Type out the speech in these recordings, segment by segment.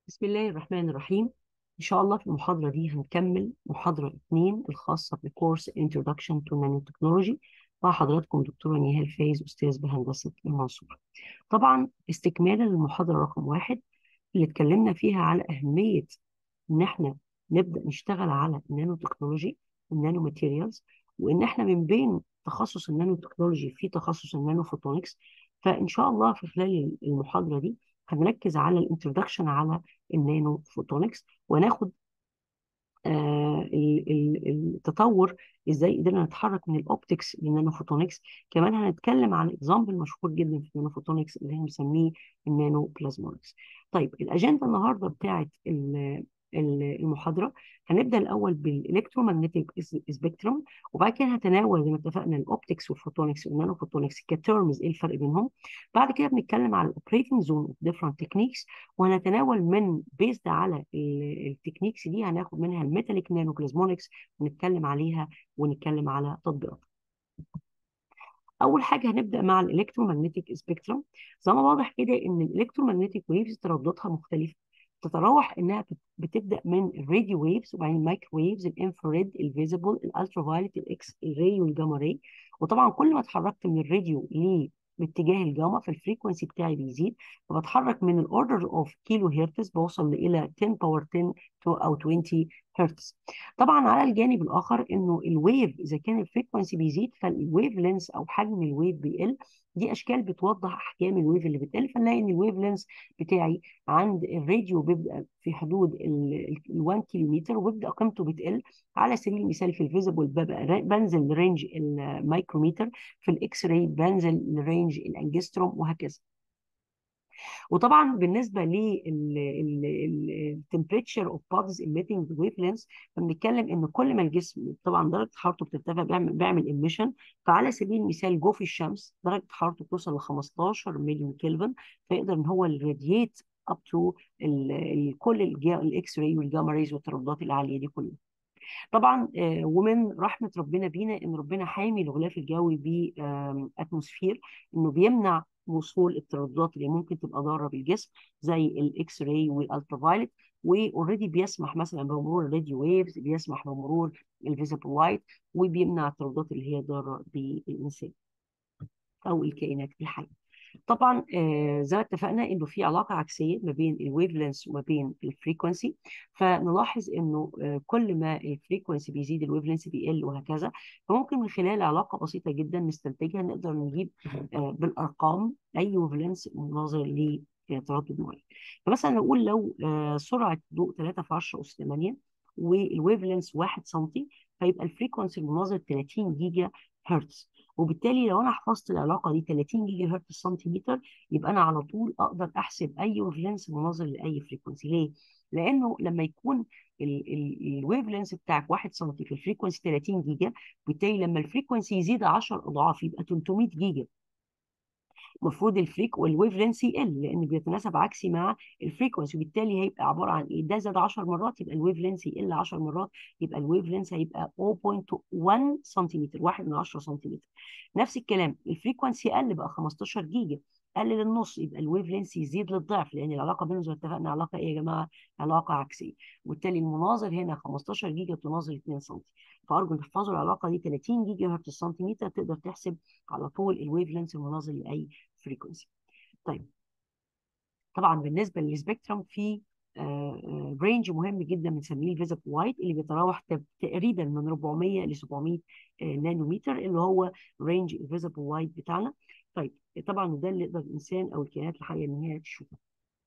بسم الله الرحمن الرحيم إن شاء الله في المحاضرة دي هنكمل محاضرة اثنين الخاصة بكورس Introduction to Nanotechnology مع حضراتكم دكتورة نهال فايز أستاذ بهندسة المنصورة. طبعا استكمالا للمحاضرة رقم واحد اللي اتكلمنا فيها على أهمية إن إحنا نبدأ نشتغل على النانو تكنولوجي والنانو ماتيريالز وإن إحنا من بين تخصص النانو تكنولوجي في تخصص النانو فوتونكس فإن شاء الله في خلال المحاضرة دي هنركز على الانترودكشن على النانو فوتونكس وناخد آه ال- ال- التطور ازاي قدرنا نتحرك من الاوبتكس للنانو فوتونكس كمان هنتكلم عن اكزامبل مشهور جدا في النانو فوتونكس اللي بنسميه النانو بلازمونكس طيب الاجنده النهارده بتاعت ال- ال- المحاضره هنبدا الاول بالالكترومagnetic سبيكترم وبعد كده هتناول زي ما اتفقنا الاوبتكس والفوتونكس والنانو فوتونكس كتيرمز ايه الفرق بينهم بعد كده بنتكلم على الاوبريتنج زون اوف ديفرنت تكنيكس وهنتناول من بيزد على التكنيكس دي هناخد منها الميتاليك نانو بلازمونكس ونتكلم عليها ونتكلم على تطبيقاتها اول حاجه هنبدا مع الالكترومagnetic سبيكترم زي ما واضح كده ان الالكترومagnetic ويفز تردداتها مختلفه تتراوح انها بت- بتبدا من الراديو ويفز وبعدين المايكرو ويفز الانفراريد الفيزيبل الالترا فايلت الاكس الراي والجاما راي وطبعا كل ما اتحركت من الراديو ل باتجاه الجاما فالفريكونسي بتاعي بيزيد فبتحرك من الاوردر اوف كيلو هرتز بوصل الى 10 باور 10 تو- او 20 هرتز طبعا على الجانب الاخر انه الويف اذا كان الفريكونسي بيزيد فالويف لينس او حجم الويف بيقل دي اشكال بتوضح احجام الويف اللي بتقل فنلاقي ان الويف لينس بتاعي عند الراديو بيبقى في حدود ال 1 كيلومتر وبيبدا قيمته بتقل على سبيل المثال في الفيزيبل ببقى را- بنزل لرينج المايكروميتر في الاكس راي بنزل لرينج الانجستروم وهكذا وطبعا بالنسبه للتمبريتشر اوف بودز emitting ويف لينس فبنتكلم ان كل ما الجسم طبعا درجه حرارته بترتفع بيعمل بيعمل ايميشن فعلى سبيل المثال جوف الشمس درجه حرارته بتوصل ل 15 مليون كلفن فيقدر ان هو الراديات اب تو كل الاكس راي والجاما ريز والترددات العاليه دي كلها طبعا آه، ومن رحمه ربنا بينا ان ربنا حامي الغلاف الجوي باتموسفير انه بيمنع وصول الترددات اللي ممكن تبقى ضاره بالجسم زي الاكس راي والالترافايلت واوريدي بيسمح مثلا بمرور الراديو ويفز بيسمح بمرور الفيزيبل لايت وبيمنع الترددات اللي هي ضاره بالانسان او الكائنات الحيه طبعا آه، زي ما اتفقنا انه في علاقه عكسيه ما بين الويف لينس وما بين الفريكونسي فنلاحظ انه آه، كل ما الفريكونسي بيزيد الويف لينس بيقل وهكذا فممكن من خلال علاقه بسيطه جدا نستنتجها نقدر نجيب آه، بالارقام اي ويف لينس مناظر لتردد معين فمثلا نقول لو آه، سرعه ضوء 3 في 10 اس 8 والويف لينس 1 سم فيبقى الفريكونسي المناظر 30 جيجا هرتز وبالتالي لو انا حفظت العلاقه دي 30 جيجا هرتز سنتيمتر يبقى انا على طول اقدر احسب اي ويف لينس مناظر لاي فريكونسي ليه؟ لانه لما يكون الويف لينس بتاعك 1 سم في الفريكونسي 30 جيجا بالتالي لما الفريكونسي يزيد 10 اضعاف يبقى 300 جيجا المفروض الفريك والويف لينس يقل لان بيتناسب عكسي مع الفريكونسي وبالتالي هيبقى عباره عن ايه ده زاد 10 مرات يبقى الويف لينس يقل 10 مرات يبقى الويف لينس هيبقى 0.1 سنتيمتر 1 من 10 سنتيمتر نفس الكلام الفريكونسي قل بقى 15 جيجا قل للنص يبقى الويف لينس يزيد للضعف لان العلاقه بينهم زي ما اتفقنا علاقه ايه يا جماعه علاقه عكسيه وبالتالي المناظر هنا 15 جيجا تناظر 2 سم فارجو تحفظوا العلاقه دي 30 جيجا هرتز سنتيمتر تقدر تحسب على طول الويف لينس المناظر لاي فريكونسي طيب طبعا بالنسبه للسبيكترم في رينج مهم جدا بنسميه الفيزيبل لايت اللي بيتراوح تب- تقريبا من 400 ل 700 آه، نانومتر اللي هو رينج الفيزيبل لايت بتاعنا طيب طبعا ده اللي يقدر الانسان او الكائنات الحيه ان هي تشوفه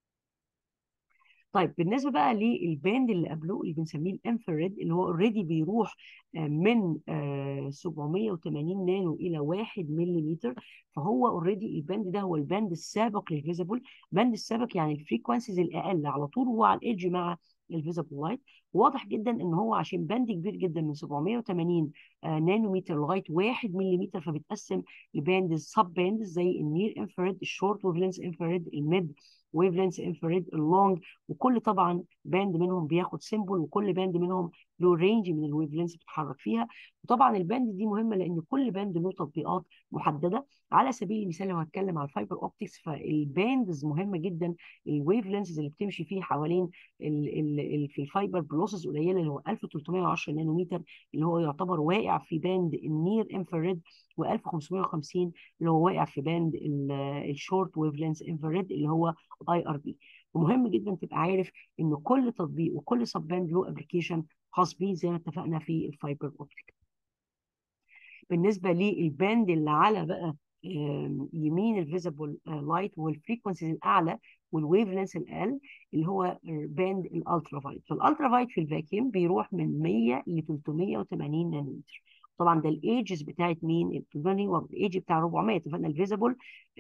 طيب بالنسبه بقى للباند اللي قبله اللي بنسميه الانفراريد اللي هو اوريدي بيروح آه، من آه، 780 نانو الى 1 ملم فهو اوريدي الباند ده هو الباند السابق للفيزيبل باند السابق يعني الفريكونسيز الاقل على طول هو على الايدج مع الفيزيبل لايت واضح جدا ان هو عشان باند كبير جدا من 780 آه، نانومتر لغايه 1 ملم فبيتقسم لباند سب باند زي النير انفراريد الشورت ويف لينس انفراريد الميد ويف لينس انفراريد اللونج وكل طبعا باند منهم بياخد سيمبل وكل باند منهم له رينج من الويف لينس بتتحرك فيها وطبعا الباند دي مهمه لان كل باند له تطبيقات محدده على سبيل المثال لو هتكلم على الفايبر اوبتكس فالباندز مهمه جدا الويف لينسز اللي بتمشي فيه حوالين ال ال ال في الفايبر بلوسز قليله اللي هو 1310 نانومتر اللي هو يعتبر واقع في باند النير انفراريد و1550 اللي هو واقع في باند الشورت ويف لينس انفراريد اللي هو اي ار بي ومهم جدا تبقى عارف ان كل تطبيق وكل سب باند له ابلكيشن خاص بيه زي ما اتفقنا في الفايبر اوبتيك بالنسبه للباند اللي على بقى يمين الفيزيبل لايت والفريكونسيز الاعلى والويف لينس الاقل اللي هو باند الالترا فايت فالالترا فايت في الفاكيوم بيروح من 100 ل 380 نانومتر طبعا ده الايجز بتاعت مين؟ الايج بتاع 400 اتفقنا الفيزيبل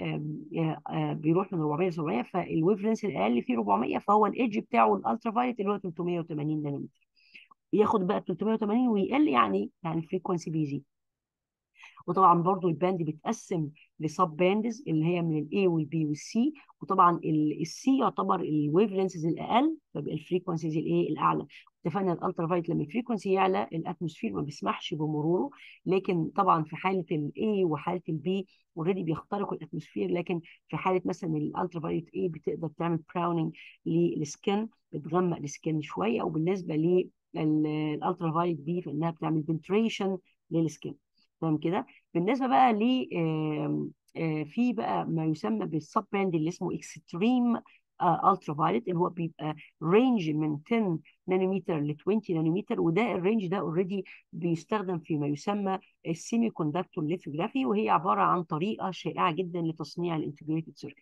بيروح من 400 ل 700 فالويف لينس الاقل فيه 400 فهو الايدج بتاعه الالترا فايت اللي هو 380 نانومتر ياخد بقى 380 ويقل يعني يعني الفريكونسي بيزيد وطبعا برضو الباند بيتقسم لسب باندز اللي هي من الاي والبي والسي وطبعا السي يعتبر الويف لينسز الاقل فبقى الفريكونسيز الايه الاعلى اتفقنا الالترا فايت لما الفريكونسي يعلى الاتموسفير ما بيسمحش بمروره لكن طبعا في حاله الاي وحاله البي اوريدي بيخترقوا الاتموسفير لكن في حاله مثلا الالترا فايت اي بتقدر تعمل براوننج للسكن بتغمق السكن شويه وبالنسبه للالترا فايت بي فانها بتعمل بنتريشن للسكن تمام كده بالنسبه بقى ل في بقى ما يسمى بالسب باند اللي اسمه اكستريم الترا فايلت اللي هو بيبقى رينج من 10 نانومتر ل 20 نانومتر وده الرينج ده اوريدي بيستخدم في ما يسمى السيمي كوندكتور ليثوجرافي وهي عباره عن طريقه شائعه جدا لتصنيع الانتجريتد سيركت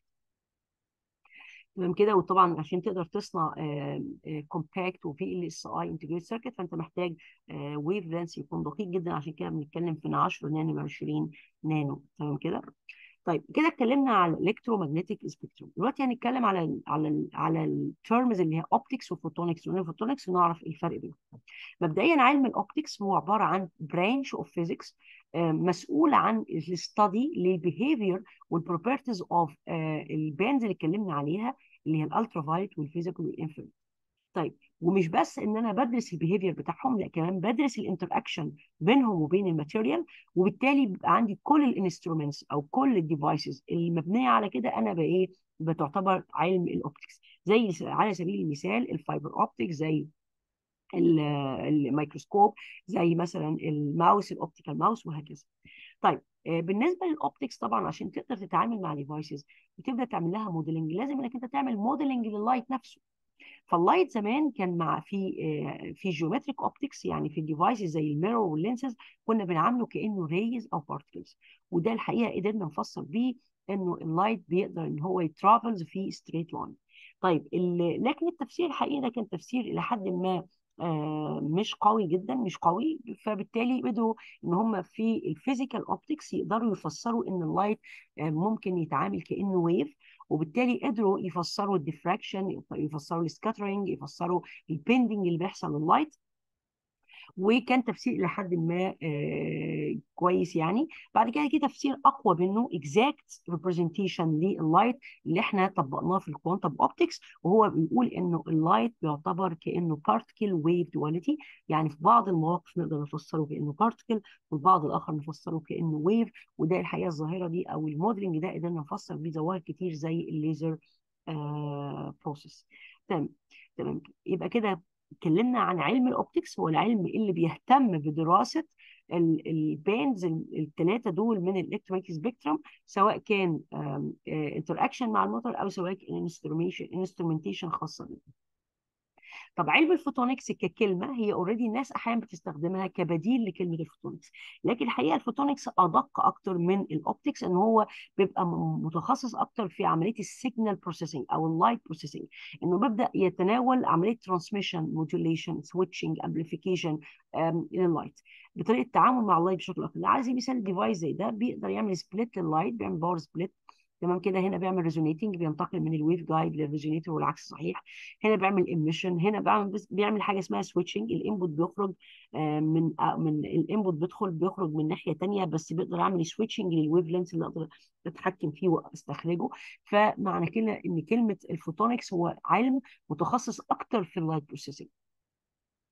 تمام كده وطبعا عشان تقدر تصنع كومباكت وفي ال اس اي انتجريت سيركت فانت محتاج ويف لينس يكون دقيق جدا عشان كده بنتكلم في 10 نانو 20 نانو تمام كده طيب كده اتكلمنا على الالكترومagnetic سبيكتروم دلوقتي هنتكلم على ال على ال على الترمز اللي هي اوبتكس وفوتونكس والفوتونكس ونعرف ايه الفرق بينهم مبدئيا علم الاوبتكس هو عباره عن برانش اوف فيزيكس مسؤول عن الاستادي للبيهيفير والبروبرتيز اوف الباندز اللي اتكلمنا عليها اللي هي الالترا فايت والفيزيكال والانفرنت طيب ومش بس ان انا بدرس البيهيفير بتاعهم لا كمان بدرس الانتر اكشن بينهم وبين الماتيريال وبالتالي بيبقى عندي كل الانسترومنتس او كل الديفايسز اللي مبنيه على كده انا بقى ايه بتعتبر علم الاوبتكس زي على سبيل المثال الفايبر اوبتكس زي الميكروسكوب زي مثلا الماوس الاوبتيكال ماوس وهكذا طيب بالنسبه للاوبتكس طبعا عشان تقدر تتعامل مع ديفايسز بتبدا تعمل لها موديلنج لازم انك انت تعمل موديلنج لللايت نفسه فاللايت زمان كان مع في في جيومتريك اوبتكس يعني في الديفايسز زي الميرور واللينسز كنا بنعامله كانه ريز او بارتكلز وده الحقيقه قدرنا نفسر بيه انه اللايت بيقدر ان هو يترافلز في ستريت لاين طيب لكن التفسير الحقيقي ده كان تفسير الى حد ما آه مش قوي جدا مش قوي فبالتالي بدوا ان هم في الفيزيكال اوبتكس يقدروا يفسروا ان اللايت آه ممكن يتعامل كانه ويف وبالتالي قدروا يفسروا الديفراكشن يفسروا السكاترينج يفسروا البيندنج اللي بيحصل لللايت وكان تفسير الى حد ما آه كويس يعني بعد كده في تفسير اقوى منه اكزاكت ريبرزنتيشن لللايت اللي احنا طبقناه في الكوانتم اوبتكس وهو بيقول انه اللايت بيعتبر كانه بارتكل ويف دواليتي يعني في بعض المواقف نقدر نفسره كانه بارتكل والبعض الاخر نفسره كانه ويف وده الحقيقه الظاهره دي او الموديلنج ده قدرنا نفسر بيه ظواهر كتير زي الليزر بروسيس تمام تمام يبقى كده اتكلمنا عن علم الاوبتكس هو العلم اللي بيهتم بدراسه الباندز الثلاثه دول من الالكترومagnetic سبيكترم سواء كان انتر اكشن مع الموتور او سواء كان انسترومنتيشن خاصه بيه طب علم الفوتونكس ككلمه هي اوريدي الناس احيانا بتستخدمها كبديل لكلمه الفوتونكس لكن الحقيقه الفوتونكس ادق اكتر من الاوبتكس ان هو بيبقى متخصص اكتر في عمليه السيجنال بروسيسنج او اللايت بروسيسنج انه بيبدا يتناول عمليه ترانسميشن موديوليشن سويتشنج امبليفيكيشن لللايت بطريقه التعامل مع اللايت بشكل اكتر على سبيل المثال ديفايس زي ده بيقدر يعمل سبليت لللايت بيعمل باور سبليت تمام كده هنا بيعمل ريزونيتنج بينتقل من الويف جايد للريزونيتور والعكس صحيح هنا بيعمل ايميشن هنا بيعمل بيعمل حاجه اسمها سويتشنج الانبوت بيخرج من من الانبوت بيدخل بيخرج من ناحيه ثانيه بس بيقدر اعمل سويتشنج للويف لينس اللي اقدر اتحكم فيه واستخرجه فمعنى كده ان كلمه الفوتونكس هو علم متخصص اكتر في اللايت بروسيسنج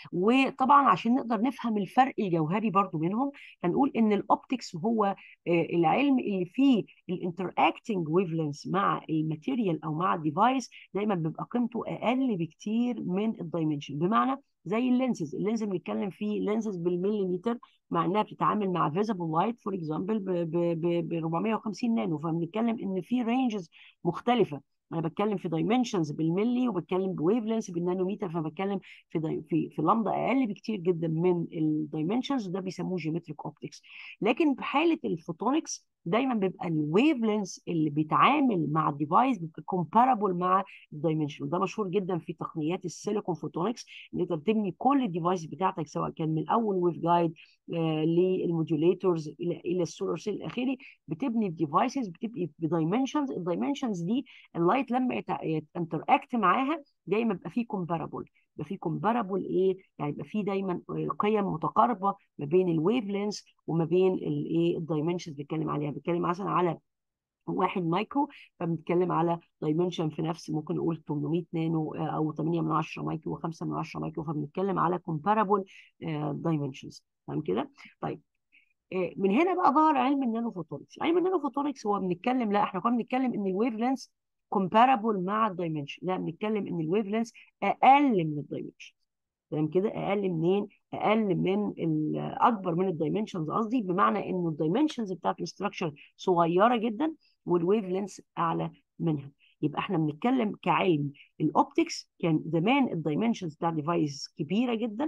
وطبعا عشان نقدر نفهم الفرق الجوهري برضو بينهم هنقول ان الاوبتكس هو آه، العلم اللي فيه الانتراكتنج ويفلنس مع الماتيريال او مع الديفايس دايما بيبقى قيمته اقل بكتير من الدايمنشن بمعنى زي اللينسز اللينز اللي بنتكلم فيه لينسز بالمليمتر مع انها بتتعامل مع فيزبل لايت فور اكزامبل ب 450 نانو فبنتكلم ان في رينجز مختلفه انا بتكلم في دايمنشنز بالملي وبتكلم بويف لينس بالنانوميتر فبتكلم في داي في في لمبه اقل بكتير جدا من الدايمنشنز وده بيسموه جيومتريك اوبتكس لكن في حاله الفوتونكس دايما بيبقى الويف لينس اللي بيتعامل مع الديفايس بيبقى كومبارابل مع الدايمنشن وده مشهور جدا في تقنيات السيليكون فوتونكس ان انت بتبني كل الديفايس بتاعتك سواء كان من اول ويف جايد آه للموديوليتورز الى الى السولار سيل الاخيري بتبني الديفايسز بتبقي بدايمنشنز الدايمنشنز دي اللايت لما يتراكت معاها دايما بيبقى فيه كومبارابل يبقى فيه كومبارابل ايه يعني يبقى فيه دايما قيم متقاربه ما بين الويف لينس وما بين الايه الدايمنشنز بنتكلم عليها بنتكلم مثلا على واحد مايكرو فبنتكلم على دايمنشن في نفس ممكن نقول 800 نانو او 8 من 10 مايكرو و5 من 10 مايكرو فبنتكلم على كومبارابل دايمنشنز تمام كده طيب من هنا بقى ظهر علم النانو فوتونكس علم النانو فوتونكس هو بنتكلم لا احنا كنا بنتكلم ان الويف لينس كومبارابل مع الدايمنشن لا بنتكلم ان الويف لينس اقل من الدايمنشن تمام كده اقل منين اقل من اكبر من الدايمنشنز قصدي بمعنى انه الدايمنشنز بتاعت الاستراكشر صغيره جدا والويف لينس اعلى منها يبقى احنا بنتكلم كعلم الاوبتكس كان زمان الدايمنشنز بتاع الديفايس كبيره جدا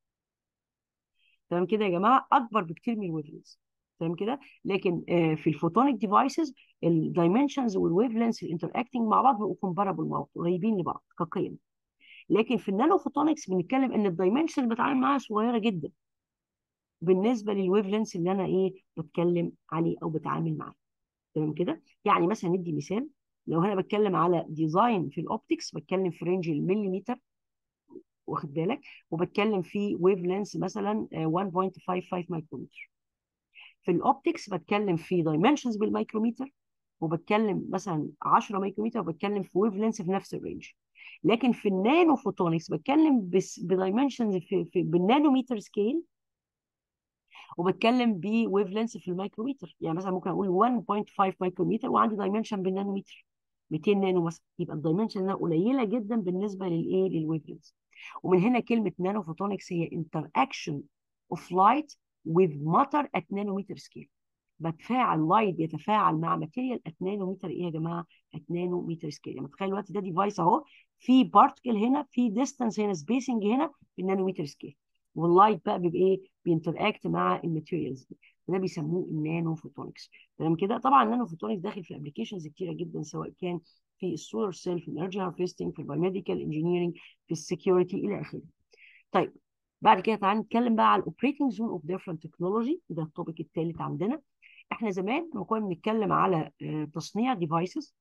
تمام كده يا جماعه اكبر بكتير من الويف لينس تمام كده لكن آه في الفوتونيك ديفايسز الدايمنشنز والويف لينس الانتراكتنج مع بعض بيبقوا كومبارابل مع بعض قريبين لبعض كقيم لكن في النانو فوتونكس بنتكلم ان الدايمنشن اللي بتعامل معاها صغيره جدا بالنسبه للويف لينس اللي انا ايه بتكلم عليه او بتعامل معاه تمام كده يعني مثلا ندي مثال لو انا بتكلم على ديزاين في الاوبتكس بتكلم في رينج المليمتر واخد بالك وبتكلم في ويف لينس مثلا 1.55 مايكرومتر في الاوبتكس بتكلم في دايمنشنز بالمايكرومتر وبتكلم مثلا 10 مايكرومتر وبتكلم في ويف لينس في نفس الرينج لكن في النانو فوتونكس بتكلم بس بدايمنشنز في, في بالنانومتر سكيل وبتكلم بويف لينس في المايكرومتر يعني مثلا ممكن اقول 1.5 مايكرومتر وعندي دايمنشن بالنانومتر 200 نانو مثلا يبقى الدايمنشن هنا قليله جدا بالنسبه للايه للويف لينس ومن هنا كلمه نانو فوتونكس هي interaction of light with matter at nanometer scale بتفاعل لايت بيتفاعل مع ماتيريال ات نانومتر ايه يا جماعه؟ ات نانومتر سكيل يعني تخيل دلوقتي ده ديفايس اهو في بارتكل هنا في ديستانس هنا سبيسنج هنا في النانومتر سكيل واللايت بقى بيبقى ايه؟ بينتراكت مع الماتيريالز دي وده بيسموه النانو فوتونكس تمام كده؟ طبعا النانو فوتونكس داخل في ابلكيشنز كتيره جدا سواء كان في السولار سيل في الانرجي هارفستنج في البايوميديكال انجينيرنج في السكيورتي الى اخره. طيب بعد كده تعالى نتكلم بقى على الاوبريتنج زون اوف ديفرنت تكنولوجي ده التوبيك الثالث عندنا احنا زمان لما كنا بنتكلم على تصنيع ديفايسز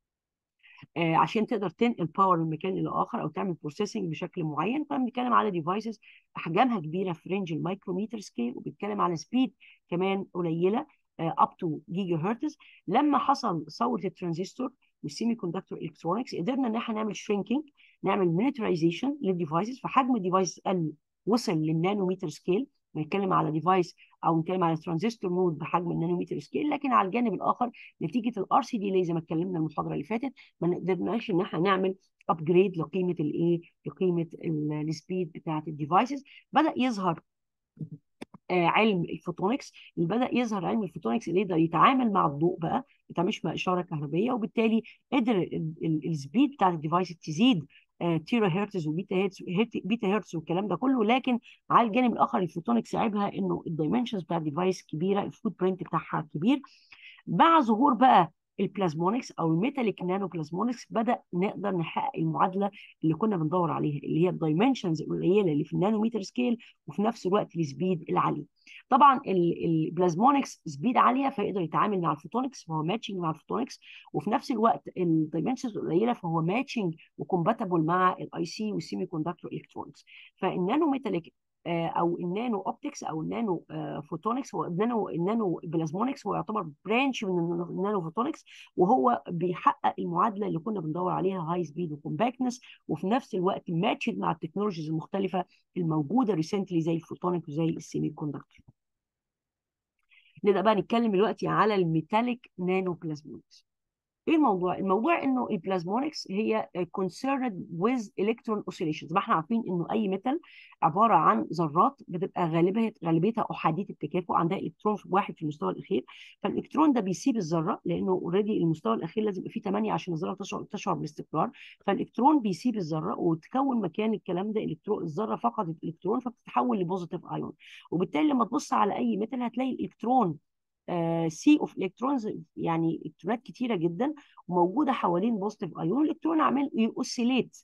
عشان تقدر تنقل باور من مكان الى اخر او تعمل بروسيسنج بشكل معين كنا بنتكلم على ديفايسز احجامها كبيره في رينج المايكرومتر سكيل وبنتكلم على سبيد كمان قليله اب تو جيجا هرتز لما حصل ثوره الترانزستور والسيمي كوندكتور الكترونكس قدرنا ان احنا نعمل شرينكينج نعمل مينيترايزيشن للديفايسز فحجم الديفايس قل وصل للنانومتر سكيل بنتكلم على ديفايس او نتكلم على ترانزستور نود بحجم النانومتر سكيل لكن على الجانب الاخر نتيجه الار سي دي زي ما اتكلمنا المحاضره اللي فاتت ما قدرناش ان احنا نعمل ابجريد لقيمه الايه لقيمه السبيد بتاعه الديفايسز بدا يظهر آه علم الفوتونكس اللي بدا يظهر علم الفوتونكس اللي يقدر يتعامل مع الضوء بقى ما يتعاملش مع اشاره كهربيه وبالتالي قدر السبيد بتاع الديفايس تزيد تيرا هرتز وبيتا هرتز بيتا هرتز والكلام ده كله لكن على الجانب الاخر الفوتونكس عيبها انه الدايمنشنز بتاع الديفايس كبيره الفوت برنت بتاعها كبير مع ظهور بقى البلازمونكس او الميتاليك نانو بلازمونكس بدا نقدر نحقق المعادله اللي كنا بندور عليها اللي هي الدايمنشنز القليله اللي في النانومتر سكيل وفي نفس الوقت السبيد العالي طبعا البلازمونكس سبيد عاليه فيقدر يتعامل مع الفوتونكس فهو ماتشنج مع الفوتونكس وفي نفس الوقت الدايمنشنز قليله فهو ماتشنج وكومباتبل مع الاي سي والسيمي كوندكتور الكترونكس فالنانو ميتاليك آه، او النانو اوبتكس او النانو فوتونكس هو النانو النانو بلازمونكس هو يعتبر برانش من النانو فوتونكس وهو بيحقق المعادله اللي كنا بندور عليها هاي سبيد وكومباكتنس وفي نفس الوقت ماتشد مع التكنولوجيز المختلفه الموجوده ريسنتلي زي الفوتونيك وزي السيمي كوندكتور نبدا بقى نتكلم دلوقتي على الميتاليك نانو بلازمونكس ايه الموضوع؟ الموضوع انه البلازمونكس هي concerned with electron oscillations ما احنا عارفين انه اي ميتال عباره عن ذرات بتبقى غالبيه غالبيتها احاديه التكافؤ عندها الكترون واحد في المستوى الاخير فالالكترون ده بيسيب الذره لانه اوريدي المستوى الاخير لازم يبقى فيه 8 عشان الذره تشعر تشعر بالاستقرار فالالكترون بيسيب الذره وتكون مكان الكلام ده الكترون الذره فقدت الالكترون فبتتحول لبوزيتيف ايون وبالتالي لما تبص على اي ميتال هتلاقي الالكترون سي اوف الكترونز يعني الكترونات كتيره جدا وموجوده حوالين بوزيتيف ايون الالكترون عمال يؤسيليت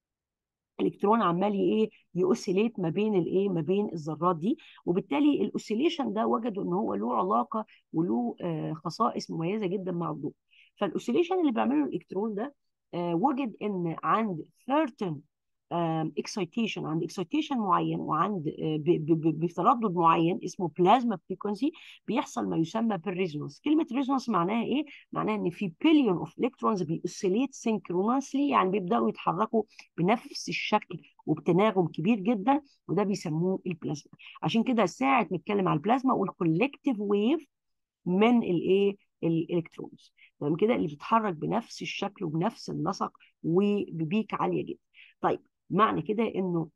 الكترون عمال ايه يؤسيليت ما بين الايه ما بين الذرات دي وبالتالي الاوسيليشن ده وجدوا ان هو له علاقه وله آه خصائص مميزه جدا مع الضوء فالاوسيليشن اللي بيعمله الالكترون ده آه وجد ان عند certain اكسايتيشن عند اكسايتيشن معين وعند بتردد معين اسمه بلازما فريكونسي بيحصل ما يسمى بالريزونانس كلمه ريزونانس معناها ايه معناها ان في بليون اوف الكترونز بيوسيليت سينكرونسلي يعني بيبداوا يتحركوا بنفس الشكل وبتناغم كبير جدا وده بيسموه البلازما عشان كده ساعه نتكلم على البلازما والكولكتيف ويف من الايه الالكترونز تمام كده اللي بتتحرك بنفس الشكل وبنفس النسق وببيك عاليه جدا طيب معنى كده انه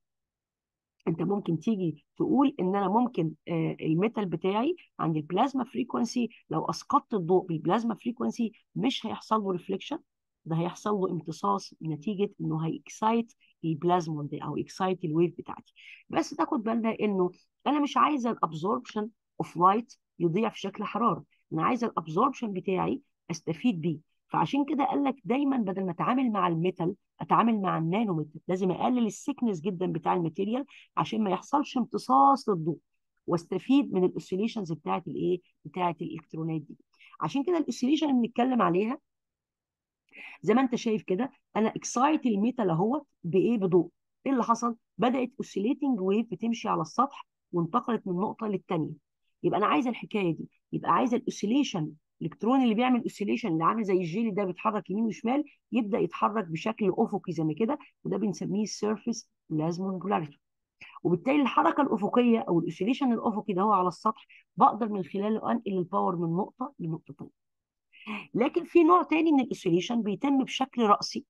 انت ممكن تيجي تقول ان انا ممكن آه الميتال بتاعي عند البلازما فريكونسي لو اسقطت الضوء بالبلازما فريكونسي مش هيحصل له ريفليكشن ده هيحصل له امتصاص نتيجه انه هيكسايت البلازمون ده او اكسايت الويف بتاعتي بس تاخد بالنا انه انا مش عايزه الابزوربشن اوف لايت يضيع في شكل حراره انا عايزه الابزوربشن بتاعي استفيد بيه فعشان كده قال لك دايما بدل ما اتعامل مع الميتال اتعامل مع النانومتر لازم اقلل السكنس جدا بتاع الماتيريال عشان ما يحصلش امتصاص للضوء واستفيد من الاوسيليشنز بتاعت الايه بتاعت الالكترونات دي عشان كده الاوسيليشن اللي بنتكلم عليها زي ما انت شايف كده انا اكسايت الميتال اهوت بايه بضوء ايه اللي حصل بدات اوسيليتنج ويف بتمشي على السطح وانتقلت من نقطه للثانيه يبقى انا عايزه الحكايه دي يبقى عايزه الاوسيليشن الالكترون اللي بيعمل اوسيليشن اللي عامل زي الجيلي ده بيتحرك يمين وشمال يبدا يتحرك بشكل افقي زي ما كده وده بنسميه السيرفيس بلازمون بولاريتي وبالتالي الحركه الافقيه او الاوسيليشن الافقي ده هو على السطح بقدر من خلاله انقل الباور من نقطه لنقطه ثانيه لكن في نوع تاني من الاوسيليشن بيتم بشكل راسي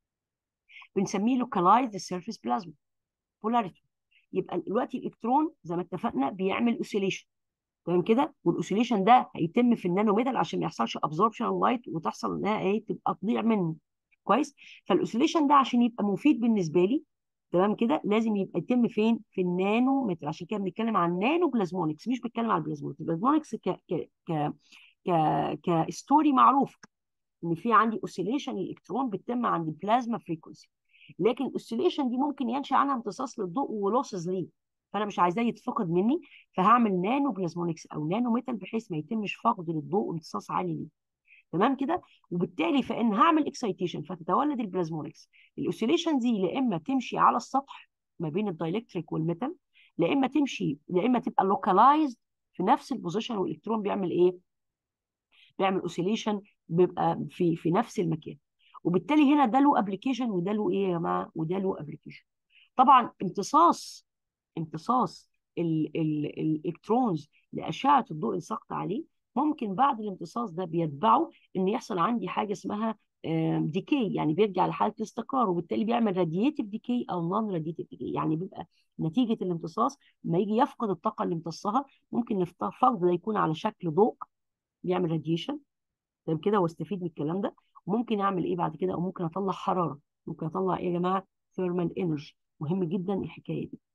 بنسميه لوكالايزد سيرفيس بلازما بولاريتي يبقى دلوقتي الالكترون زي ما اتفقنا بيعمل اوسيليشن تمام كده والاوسيليشن ده هيتم في النانو ميتال عشان ما يحصلش ابزوربشن لايت وتحصل انها ايه تبقى تضيع منه كويس فالاوسيليشن ده عشان يبقى مفيد بالنسبه لي تمام كده لازم يبقى يتم فين في النانو متر عشان كده بنتكلم عن نانو بلازمونكس مش بنتكلم عن البلازمونكس البلازمونكس ك ك ك ك كستوري معروف ان في عندي اوسيليشن الالكترون بتتم عند البلازما فريكونسي لكن الاوسيليشن دي ممكن ينشا عنها امتصاص للضوء ولوسز ليه فانا مش عايزاه يتفقد مني فهعمل نانو بلازمونكس او نانو ميتال بحيث ما يتمش فقد للضوء وامتصاص عالي ليه تمام كده وبالتالي فان هعمل اكسايتيشن فتتولد البلازمونكس الاوسيليشن دي لا اما تمشي على السطح ما بين الدايلكتريك والميتال لا اما تمشي لا اما تبقى لوكالايزد في نفس البوزيشن والالكترون بيعمل ايه بيعمل اوسيليشن بيبقى في في نفس المكان وبالتالي هنا ده له ابلكيشن وده له ايه يا جماعه وده له ابلكيشن طبعا امتصاص امتصاص الالكترونز لاشعه الضوء الساقط عليه ممكن بعد الامتصاص ده بيتبعه ان يحصل عندي حاجه اسمها ديكي يعني بيرجع لحاله الاستقرار وبالتالي بيعمل راديتيف ديكي او نون راديتيف ديكي يعني بيبقى نتيجه الامتصاص لما يجي يفقد الطاقه اللي امتصها ممكن الفقد ده يكون على شكل ضوء بيعمل راديشن تمام كده واستفيد من الكلام ده وممكن اعمل ايه بعد كده او ممكن اطلع حراره ممكن اطلع ايه يا جماعه ثيرمال انرجي مهم جدا الحكايه دي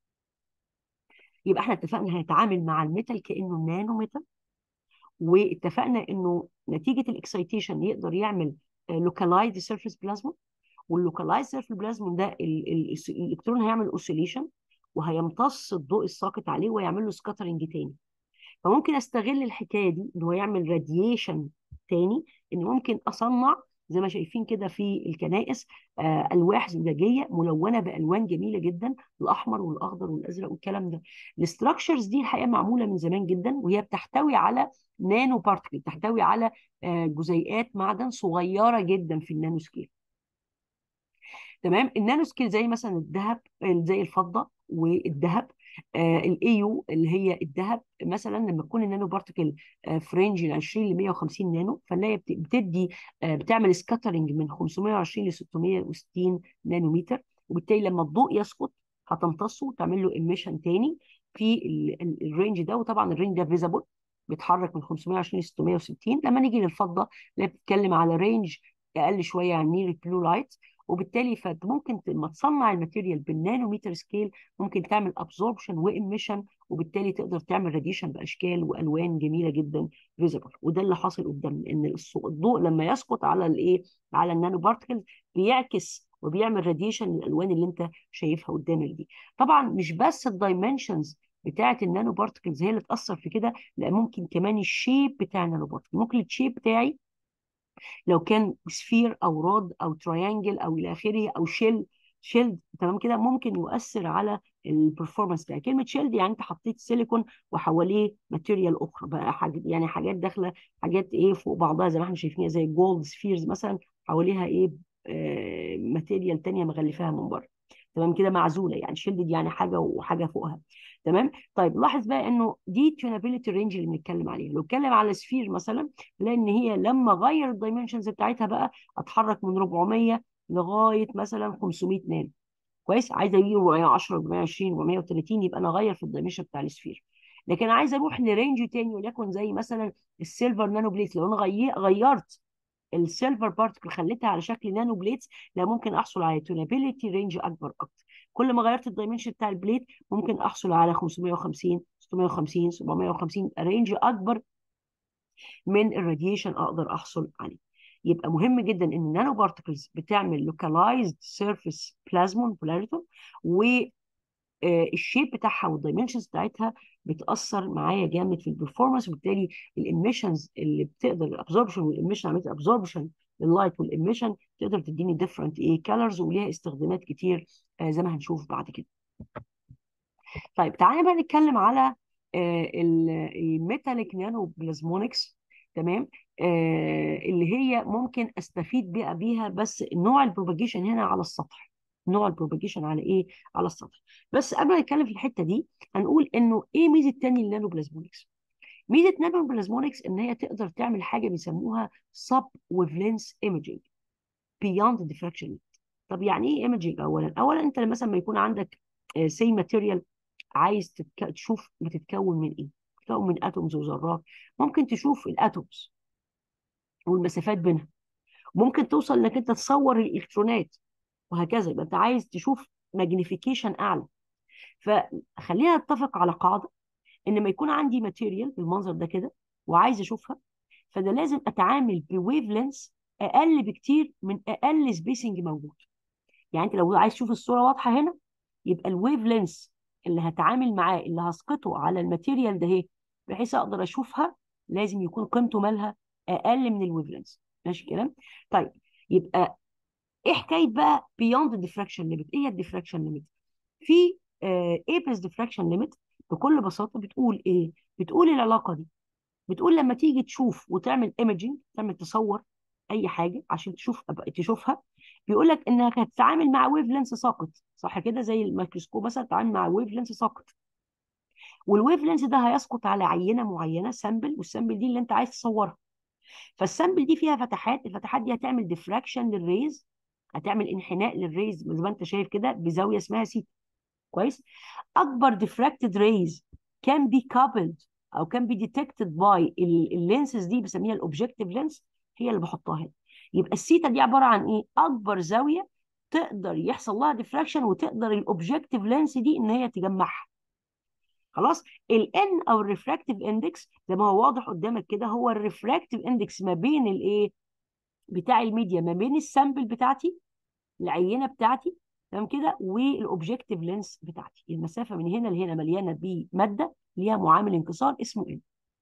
يبقى احنا اتفقنا هنتعامل مع الميتال كانه نانو ميتال واتفقنا انه نتيجه الاكسايتيشن يقدر يعمل لوكالايزد سيرفيس بلازما واللوكالايزد سيرفيس بلازما ده الالكترون هيعمل اوسيليشن وهيمتص الضوء الساقط عليه ويعمل له سكاترنج تاني فممكن استغل الحكايه دي ان هو يعمل راديشن تاني ان ممكن اصنع زي ما شايفين كده في الكنائس آه، الواح زجاجيه ملونه بالوان جميله جدا الاحمر والاخضر والازرق والكلام ده الاستراكشرز دي الحقيقه معموله من زمان جدا وهي بتحتوي على نانو بارتكل بتحتوي على آه، جزيئات معدن صغيره جدا في النانو سكيل تمام النانو سكيل زي مثلا الذهب زي الفضه والذهب آه الايو اللي هي الذهب مثلا لما تكون النانو بارتكل آه في رينج ال 20 ل 150 نانو فنلاقي بت- بتدي آه بتعمل سكاترنج من 520 ل 660 نانومتر وبالتالي لما الضوء يسقط هتمتصه وتعمل له ايميشن تاني في ال- ال- الرينج ده وطبعا الرينج ده فيزابل بيتحرك من 520 ل 660 لما نيجي للفضه اللي بتتكلم على رينج اقل شويه عن نير البلو لايت وبالتالي فانت ممكن لما تصنع الماتيريال بالنانومتر سكيل ممكن تعمل ابزوربشن واميشن وبالتالي تقدر تعمل راديشن باشكال والوان جميله جدا فيزبل وده اللي حاصل قدامنا ان الص- الضوء لما يسقط على الايه على النانو بارتكلز بيعكس وبيعمل راديشن للالوان اللي انت شايفها قدامك دي طبعا مش بس الدايمنشنز بتاعه النانو بارتكلز هي اللي تاثر في كده لا ممكن كمان الشيب بتاع النانو بارتكل ممكن الشيب بتاعي لو كان سفير او رود او تريانجل او الى اخره او شيل شيلد تمام كده ممكن يؤثر على البرفورمانس بتاعي كلمه شيلد يعني انت حطيت سيليكون وحواليه ماتيريال اخرى بقى حاجه يعني حاجات داخله حاجات ايه فوق بعضها زي ما احنا شايفين زي الجولد سفيرز مثلا حواليها ايه آه ماتيريال تانية مغلفاها من بره تمام كده معزوله يعني شيلد يعني حاجه وحاجه فوقها تمام طيب لاحظ بقى انه دي تيونابيلتي رينج اللي بنتكلم عليه لو اتكلم على سفير مثلا لان هي لما غير الدايمنشنز بتاعتها بقى اتحرك من 400 لغايه مثلا 500 نانو كويس عايز اجيب 410 420 430 يبقى انا اغير في الدايمنشن بتاع السفير لكن عايز اروح لرينج تاني وليكن زي مثلا السيلفر نانو بليت لو انا غي- غيرت السيلفر بارتكل خليتها على شكل نانو بليتس لا ممكن احصل على تونابيلتي رينج اكبر اكتر كل ما غيرت الدايمنشن بتاع البليت ممكن احصل على 550 650 750 رينج اكبر من الراديشن اقدر احصل عليه يبقى مهم جدا ان النانو بارتكلز بتعمل لوكالايزد سيرفيس بلازمون بولاريتون والشيب بتاعها والدايمنشنز بتاعتها بتاثر معايا جامد في البرفورمانس وبالتالي الاميشنز اللي بتقدر الابزوربشن والاميشن عمليه الابزوربشن لللايت والاميشن تقدر تديني ديفرنت ايه كالرز وليها استخدامات كتير آه زي ما هنشوف بعد كده طيب تعالى بقى نتكلم على الميتاليك نانو بلازمونكس تمام آه اللي هي ممكن استفيد بيها بيها بس نوع البروباجيشن هنا على السطح نوع البروباجيشن على ايه على السطح بس قبل ما نتكلم في الحته دي هنقول انه ايه ميزه تاني النانو بلازمونكس ميزه نانو بلازمونكس ان هي تقدر تعمل حاجه بيسموها سب ويفلنس ايمجينج بياند ديفراكشن طب يعني ايه ايمجينج اولا اولا انت مثلا ما يكون عندك سي ماتيريال عايز تتك... تشوف بتتكون من ايه بتتكون من اتومز وذرات ممكن تشوف الاتومز والمسافات بينها ممكن توصل انك انت تصور الالكترونات وهكذا يبقى انت عايز تشوف ماجنيفيكيشن اعلى فخلينا نتفق على قاعده ان لما يكون عندي ماتيريال بالمنظر ده كده وعايز اشوفها فده لازم اتعامل بويف لينس اقل بكتير من اقل سبيسنج موجود يعني انت لو عايز تشوف الصوره واضحه هنا يبقى الويف لينس اللي هتعامل معاه اللي هسقطه على الماتيريال ده اهي بحيث اقدر اشوفها لازم يكون قيمته مالها اقل من الويف لينس ماشي الكلام طيب يبقى ايه حكايه بقى بيوند ديفراكشن ليميت ايه الديفراكشن ليميت في ايبس ديفراكشن ليميت بكل بساطه بتقول ايه بتقول العلاقه دي بتقول لما تيجي تشوف وتعمل ايمجنج تعمل تصور اي حاجه عشان تشوف تشوفها بيقول لك انك هتتعامل مع ويف لينس ساقط صح كده زي الميكروسكوب مثلا تتعامل مع ويف لينس ساقط والويف لينس ده هيسقط على عينه معينه سامبل والسامبل دي اللي انت عايز تصورها فالسامبل دي فيها فتحات الفتحات دي هتعمل ديفراكشن للريز هتعمل انحناء للريز زي ما انت شايف كده بزاويه اسمها سيتا كويس اكبر ديفراكتد ريز كان بي كابلد او كان بي ديتكتد باي اللينسز دي بسميها الاوبجكتيف لينس هي اللي بحطها هنا يبقى السيتا دي عباره عن ايه اكبر زاويه تقدر يحصل لها ديفراكشن وتقدر الاوبجكتيف لينس دي ان هي تجمعها خلاص الان او الريفراكتيف اندكس زي ما هو واضح قدامك كده هو الريفراكتيف اندكس ما بين الايه بتاع الميديا ما بين السامبل بتاعتي العينه بتاعتي تمام كده والاوبجكتيف لينس بتاعتي المسافه من هنا لهنا مليانه بماده ليها معامل انكسار اسمه ان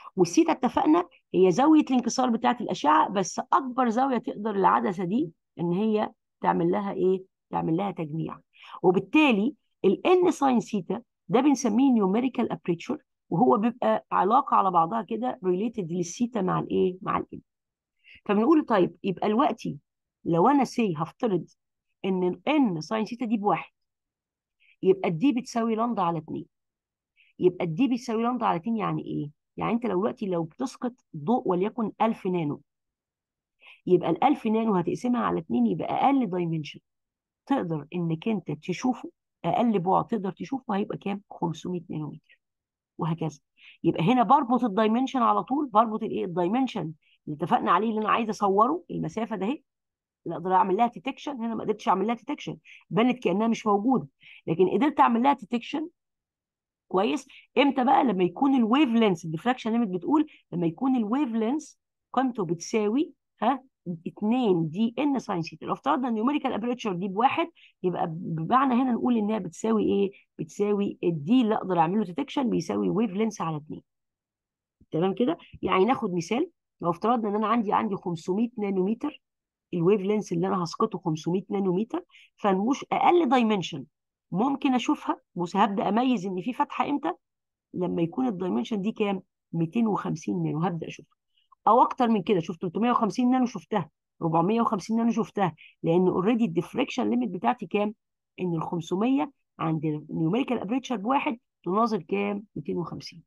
والثيتا اتفقنا هي زاويه الانكسار بتاعه الاشعه بس اكبر زاويه تقدر العدسه دي ان هي تعمل لها ايه تعمل لها تجميع وبالتالي الان ساين ثيتا ده بنسميه نيوميريكال ابريتشر وهو بيبقى علاقه على بعضها كده ريليتد للثيتا مع الايه مع الان فبنقول طيب يبقى دلوقتي لو انا سي هفترض ان الان ساين ثيتا دي بواحد يبقى الدي بتساوي لامدا على 2 يبقى الدي بتساوي لامدا على 2 يعني ايه؟ يعني انت لو دلوقتي لو بتسقط ضوء وليكن 1000 نانو يبقى ال 1000 نانو هتقسمها على 2 يبقى اقل دايمنشن تقدر انك انت تشوفه اقل بعد تقدر تشوفه هيبقى كام 500 نانومتر وهكذا يبقى هنا بربط الدايمنشن على طول بربط الايه الدايمنشن اللي اتفقنا عليه اللي انا عايز اصوره المسافه ده اهي اللي اقدر اعمل لها ديتكشن هنا ما قدرتش اعمل لها ديتكشن بانت كانها مش موجوده لكن قدرت اعمل لها ديتكشن كويس امتى بقى لما يكون الويف لينس الديفراكشن ليميت بتقول لما يكون الويف لينس قيمته بتساوي ها 2 دي ان ساين ثيتا لو افترضنا النيوميريكال ابريتشر دي بواحد يبقى بمعنى هنا نقول انها بتساوي ايه بتساوي الدي اللي اقدر اعمله ديتكشن بيساوي ويف لينس على 2 تمام كده يعني ناخد مثال لو افترضنا ان انا عندي عندي 500 نانومتر الويف لينس اللي انا هسقطه 500 نانومتر فمش اقل دايمنشن ممكن اشوفها بص هبدا اميز ان في فتحه امتى لما يكون الدايمنشن دي كام 250 نانو هبدا اشوفها او اكتر من كده شفت 350 نانو شفتها 450 نانو شفتها لان اوريدي الديفريكشن ليميت بتاعتي كام ان ال 500 عند النيوميريكال ابريتشر بواحد تناظر كام 250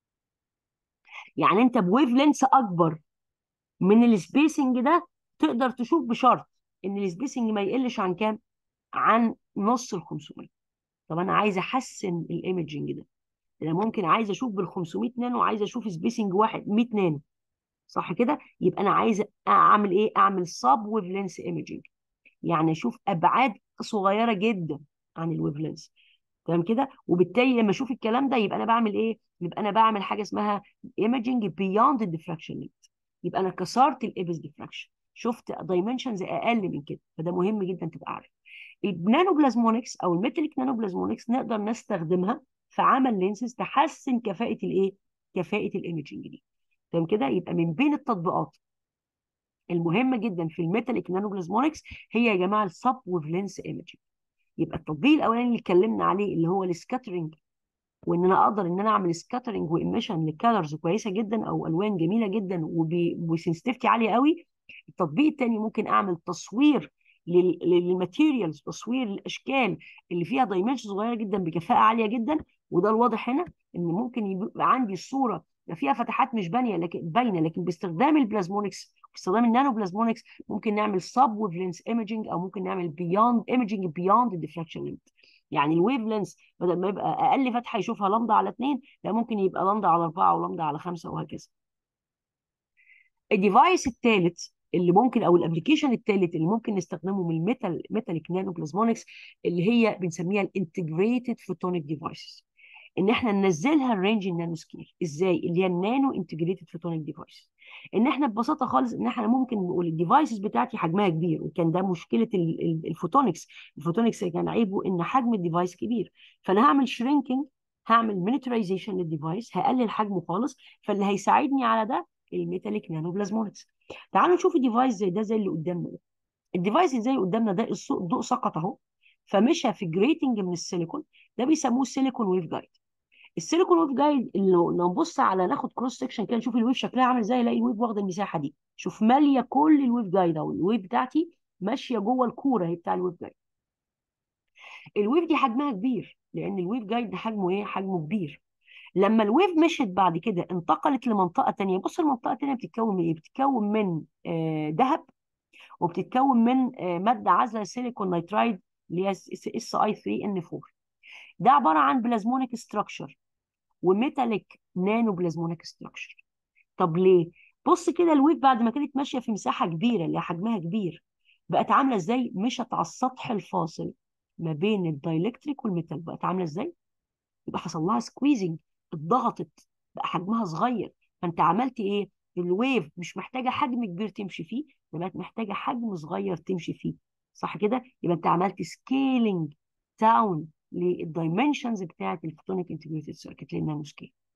يعني انت بويف لينس اكبر من السبيسنج ده تقدر تشوف بشرط ان السبيسنج ما يقلش عن كام عن نص ال 500 طب انا عايز احسن الايمجنج ده انا ممكن عايز اشوف بال 500 نانو عايز اشوف سبيسنج واحد 100 نانو صح كده يبقى انا عايز اعمل ايه اعمل سب ويف لينس ايمجنج يعني اشوف ابعاد صغيره جدا عن الويف لينس تمام كده وبالتالي لما اشوف الكلام ده يبقى انا بعمل ايه يبقى انا بعمل حاجه اسمها ايمجنج بياند الديفراكشن ليميت يبقى انا كسرت الايبس ديفراكشن شفت دايمنشنز اقل من كده فده مهم جدا تبقى عارف النانو بلازمونكس او الميتاليك نانو بلازمونكس نقدر نستخدمها في عمل لينسز تحسن كفاءه الايه كفاءه الايمجنج دي تمام كده يبقى من بين التطبيقات المهمه جدا في الميتاليك نانو بلازمونكس هي يا جماعه السب ويف لينس ايمجنج يبقى التطبيق الاولاني اللي اتكلمنا عليه اللي هو السكاترنج وان انا اقدر ان انا اعمل سكاترنج وايميشن لكالرز كويسه جدا او الوان جميله جدا وبسنسيتيفيتي عاليه قوي التطبيق الثاني ممكن اعمل تصوير للماتيريالز تصوير الاشكال اللي فيها دايمنشن صغيره جدا بكفاءه عاليه جدا وده الواضح هنا ان ممكن يبقى عندي الصوره فيها فتحات مش بانيه لكن باينه لكن باستخدام البلازمونكس باستخدام النانو بلازمونكس ممكن نعمل سب ويف لينس ايمجنج او ممكن نعمل بياند ايمجنج بياند الديفراكشن ليميت يعني الويف لينس بدل ما يبقى اقل فتحه يشوفها لامدا على 2 لا ممكن يبقى لامدا على 4 ولامدا على 5 وهكذا الديفايس الثالث اللي ممكن او الابلكيشن الثالث اللي ممكن نستخدمه من الميتال ميتاليك نانو بلازمونكس اللي هي بنسميها الانتجريتد فوتونيك ديفايسز ان احنا ننزلها الرينج النانو سكيل ازاي اللي هي النانو انتجريتد فوتونيك ديفايس ان احنا ببساطه خالص ان احنا ممكن نقول الديفايسز بتاعتي حجمها كبير وكان ده مشكله الفوتونكس الفوتونكس كان عيبه ان حجم الديفايس كبير فانا هعمل شرينكينج هعمل مينيترايزيشن للديفايس هقلل حجمه خالص فاللي هيساعدني على ده الميتاليك نانو بلازمونكس تعالوا نشوف ديفايس زي ده زي اللي قدامنا ده الديفايس زي قدامنا ده الضوء سقط اهو فمشى في جريتنج من السيليكون ده بيسموه سيليكون ويف جايد السيليكون ويف جايد لو نبص على ناخد كروس سكشن كده نشوف الويف شكلها عامل ازاي الاقي الويف واخده المساحه دي شوف ماليه كل الويف جايد اهو الويف بتاعتي ماشيه جوه الكوره اهي بتاع الويف جايد الويف دي حجمها كبير لان الويف جايد حجمه ايه حجمه كبير لما الويف مشت بعد كده انتقلت لمنطقه ثانيه بص المنطقه الثانيه بتتكون من ايه بتتكون من ذهب آه وبتتكون من آه ماده عازله سيليكون نيترايد اللي هي اس اي 3 ان 4 ده عباره عن بلازمونيك ستراكشر وميتاليك نانو بلازمونيك ستراكشر طب ليه بص كده الويف بعد ما كانت ماشيه في مساحه كبيره اللي حجمها كبير بقت عامله ازاي مشت على السطح الفاصل ما بين الدايلكتريك والميتال بقت عامله ازاي يبقى حصل لها سكويزنج اتضغطت بقى حجمها صغير فانت عملت ايه الويف مش محتاجه حجم كبير تمشي فيه بقت محتاجه حجم صغير تمشي فيه صح كده يبقى انت عملت سكيلينج داون للدايمنشنز بتاعت الفوتونيك انتجريتد سيركت للنانو سكيل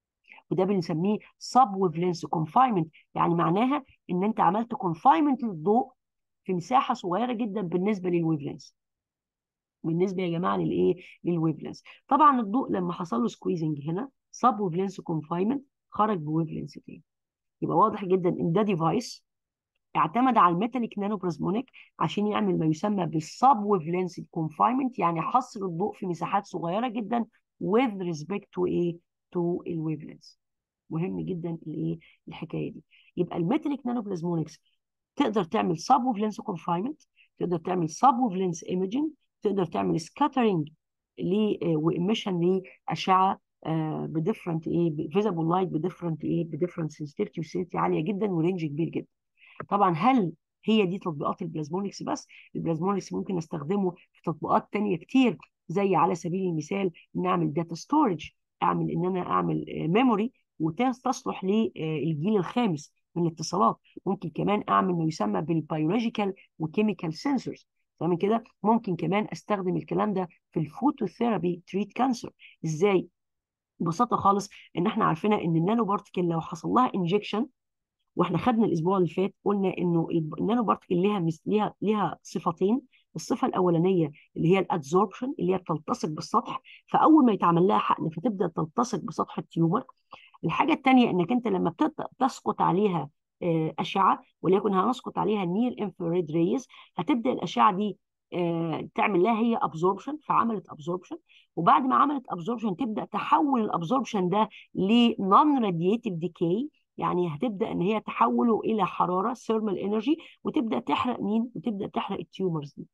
وده بنسميه سب ويفلنس كونفاينمنت يعني معناها ان انت عملت كونفاينمنت للضوء في مساحه صغيره جدا بالنسبه للويفلنس بالنسبه يا جماعه للايه للويفلنس طبعا الضوء لما حصل له سكويزنج هنا سب ويفلنس كونفاينمنت خرج بويفلنس تاني يبقى واضح جدا ان ده ديفايس اعتمد على الميتاليك نانو بلازمونيك عشان يعمل ما يسمى بالسب ويفلنس كونفاينمنت يعني حصر الضوء في مساحات صغيره جدا with respect to ايه to الويفلنس مهم جدا الايه الحكايه دي يبقى الميتاليك نانو بلازمونكس تقدر تعمل سب ويفلنس كونفاينمنت تقدر تعمل سب ويفلنس ايمجنج تقدر تعمل سكاترنج ل وإيميشن لاشعه بديفرنت ايه فيزبل لايت بديفرنت ايه بديفرنت سنسيتيفيتي وسيتي عاليه جدا ورينج كبير جدا طبعا هل هي دي تطبيقات البلازمونكس بس البلازمونكس ممكن استخدمه في تطبيقات تانية كتير زي على سبيل المثال ان اعمل داتا ستورج اعمل ان انا اعمل ميموري وتصلح للجيل الخامس من الاتصالات ممكن كمان اعمل ما يسمى بالبيولوجيكال وكيميكال سنسورز تمام كده ممكن كمان استخدم الكلام ده في الفوتوثيرابي تريت كانسر ازاي ببساطه خالص ان احنا عارفين ان النانو بارتكل لو حصل لها انجكشن واحنا خدنا الاسبوع اللي فات قلنا انه النانو بارتكل ليها مس... ليها ليها صفتين الصفه الاولانيه اللي هي الادزوربشن اللي هي بتلتصق بالسطح فاول ما يتعمل لها حقن فتبدا تلتصق بسطح التيومر الحاجه الثانيه انك انت لما بتبدا تسقط عليها اشعه وليكن هنسقط عليها نير انفراريد ريز هتبدا الاشعه دي تعمل لها هي ابزوربشن فعملت ابزوربشن وبعد ما عملت ابزوربشن تبدا تحول الابزوربشن ده لنون راديتيف ديكي يعني هتبدا ان هي تحوله الى حراره ثيرمال انرجي وتبدا تحرق مين وتبدا تحرق التيومرز دي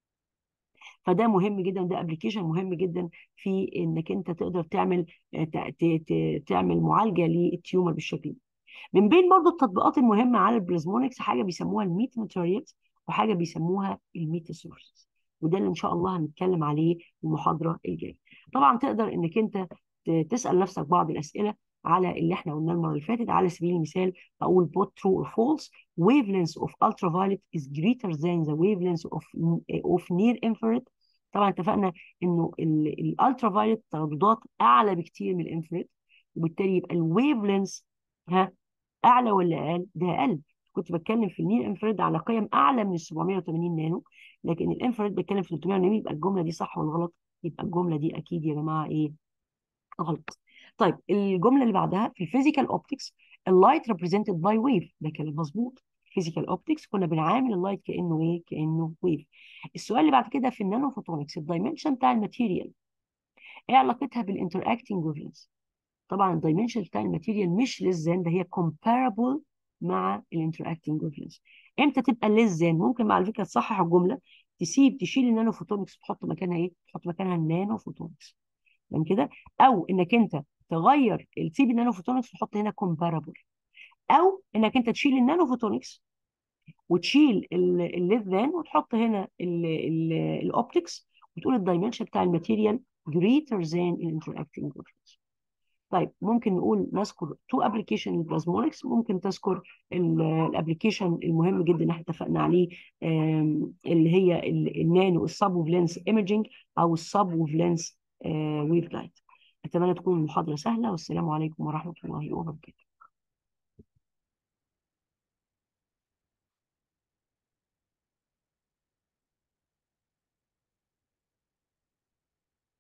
فده مهم جدا ده ابلكيشن مهم جدا في انك انت تقدر تعمل تعمل معالجه للتيومر بالشكل ده من بين برضو التطبيقات المهمه على البلازمونكس حاجه بيسموها الميت ماتيريالز وحاجه بيسموها الميتا سورسز وده اللي ان شاء الله هنتكلم عليه المحاضره الجايه طبعا تقدر انك انت تسال نفسك بعض الاسئله على اللي احنا قلناه المره اللي فاتت على سبيل المثال اقول both true or false wavelength of ultraviolet is greater than the wavelength of of near infrared طبعا اتفقنا انه الالترافايولت ترددات اعلى بكتير من الانفراد وبالتالي يبقى الويف لينس ها اعلى ولا اقل؟ ده اقل كنت بتكلم في النير انفراد على قيم اعلى من ال 780 نانو لكن الانفراد بتكلم في 300 نانو يبقى الجمله دي صح ولا غلط؟ يبقى الجمله دي اكيد يا جماعه ايه؟ غلط. طيب الجمله اللي بعدها في الفيزيكال اوبتكس اللايت ريبريزنتد باي ويف ده كلام مظبوط فيزيكال اوبتكس كنا بنعامل اللايت كانه ايه؟ كانه ويف. السؤال اللي بعد كده في النانو فوتونكس الدايمنشن بتاع الماتيريال ايه علاقتها بالانتراكتنج ويفلنس؟ طبعا الدايمنشن بتاع الماتيريال مش للزان ده هي كومبارابل مع الانتراكتنج ويفلنس امتى تبقى للزان ممكن على فكره تصحح الجمله تسيب تشيل النانو فوتونكس تحط مكانها ايه تحط مكانها النانو فوتونكس تمام كده او انك انت تغير تسيب النانو فوتونكس وتحط هنا كومبارابل او انك انت تشيل النانو فوتونكس وتشيل الليثان وتحط هنا الاوبتكس وتقول الدايمنشن بتاع الماتيريال greater than interacting ويفلنس طيب ممكن نقول نذكر تو ابلكيشن للبلازمونكس ممكن تذكر الابلكيشن المهم جدا اللي احنا اتفقنا عليه اللي هي النانو السب وفلنس ايمجنج او السب وفلنس ويف لايت اتمنى تكون المحاضره سهله والسلام عليكم ورحمه الله وبركاته